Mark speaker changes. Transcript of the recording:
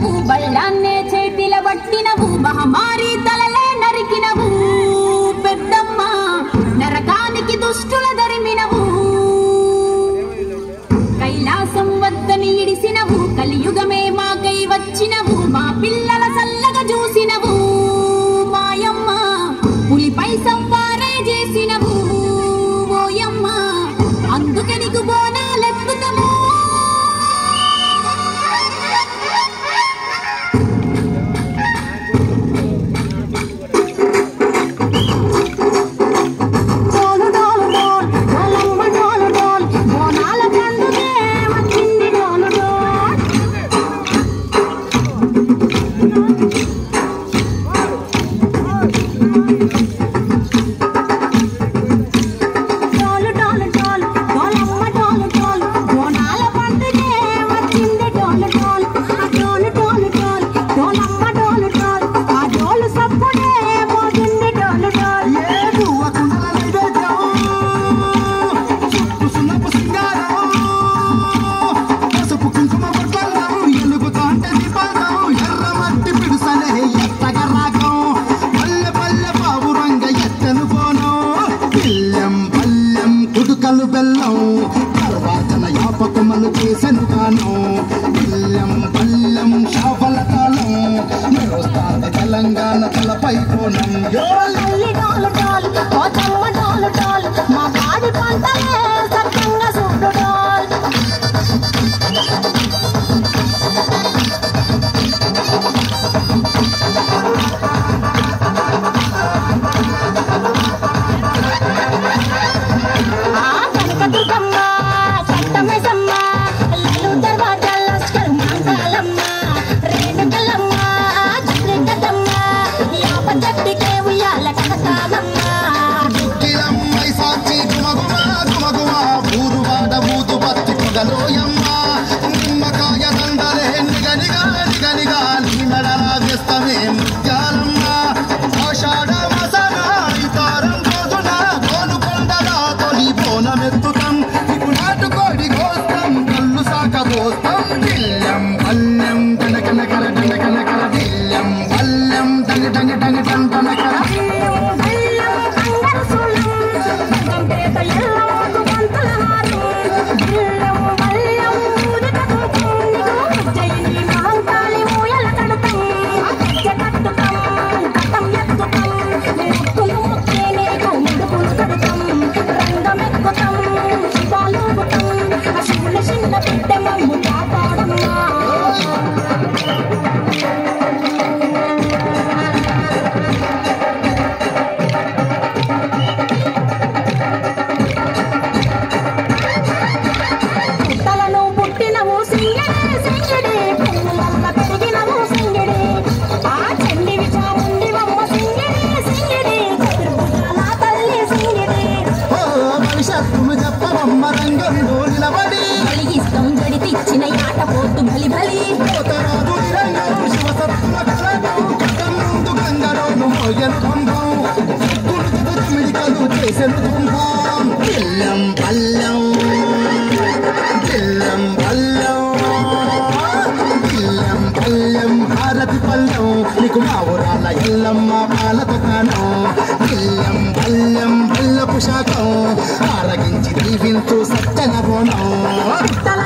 Speaker 1: పుట్టినవు బళ్ళాన్నే చేతిల పట్టినవు మహమారి తలలే నరికినవు పెద్దమ్మ నరకానికి దుష్టుల దరిమినవు కైలాసం వద్దని ఇడిసినవు కలియుగమే మాకై వచ్చినవు మా పిల్లల సల్లగా చూసినవు మాయమ్మ పులిపై సంవారే చేసినవు ఓయమ్మ అందుకే నీకు బోనాలెత్తుతాము
Speaker 2: డోలు డోలు డోల్ డోలమ్మ డోలు డోల్ బోనాల పండుగే వచ్చింది డోలు డోల్ డోలు డోలు డోల్ డోలమ్మ డోలు డోల్ బోనాల పండుగే వచ్చింది డోలు డోల్ ఆ డోలు డోలు డోల్ డోలమ్మ డోలు డోల్ ఆ డోలు సప్పుడే మోగింది డోలు డోల్
Speaker 3: ఏ పువ్వ కుండల నైవేద్యం చుట్టూ సున్నపు సింగారం పసుపు కుంకుమ బొట్లల్లో ఎలుగుతాంటే దీపాలం ఎర్ర మట్టి పిడుసలే ఎత్తగ రాగం పల్లె పల్లె పావురంగ ఎత్తను పోను పిల్లెం పల్లెం కుడుకలు బెల్లం తర్వాతన యాపకమలు చేసెను గాను పిల్లెం పల్లెం షాపల తాళం మెరుస్తాంది తెలంగాణ తలపై కోణం యోల
Speaker 2: తల్లి డోలు డోల్ ఓ తమ్మ డోలు డోల్ మా పాడి పంటలే సత్యంగా సుడ్డు డోల్ ఆ కనకదుర్గమ్మ సత్తమైసమ్మ లల్లు దర్వాజా లస్కర్ మాంకాలమ్మ రేణుకలమ్మ చిత్రికతమ్మ యాప చెట్టుకే ఉయ్యాల కడతాలమ్మ
Speaker 3: కిలమ్మై సాచి గుమగుమ గుమగుమ ఊరువాడ ఊదు బత్తి పొగలోయమ్మ నిమ్మకాయ దండలే నిగ నిగ నిగ నిగ నీ మెడలాగేస్తమే ముత్యాలమ్మ ఆషాఢ మసన ఇతారం రోజున గోలుకొండల తొలి బోనమెత్తుతాం ఇప్పుడు నాటుకోడి కోస్తాం కళ్ళు సాక పోస్తాం దిల్లం పల్లెం కనకనకర కనకనకర దిల్లం పల్లెం టంగ టంగ టంగ టంగ టనకర
Speaker 2: చిన్న బిడ్డ మమ్ము కాపాడమ్మా పుట్టలను పుట్టినవు సింగడి సింగడి పువ్వులమ్మ పెరిగినవు సింగడి ఆ చండివి చాముండి మమ్మ సింగడి సింగడి చతుర్భుజాల తల్లి సింగడి
Speaker 3: ఓ భవిష్యత్తును చెప్పవమ్మ రంగంలో నిలబడి
Speaker 1: కలిగిస్తాం జడితిచ్చిన ఆట పోతు బలి బలి
Speaker 3: పోతరాజు నిరంగం శివసత్తుల కలగం కట్టం ముందు గంగరోను మోయను కుంభం కుడుకుడు చిమిడికలు చేసెను కుంభం పిల్లం పల్లెం పిల్లం పల్లెం పిల్లం పల్లెం భారతి పల్లెం నీకు మా ఊరాల ఎల్లమ్మ పాల దుకాణం పిల్లం పల్లెం పల్లపు శాఖం ఆరగించి దీవించు సత్యన బోనం
Speaker 2: పుట్టల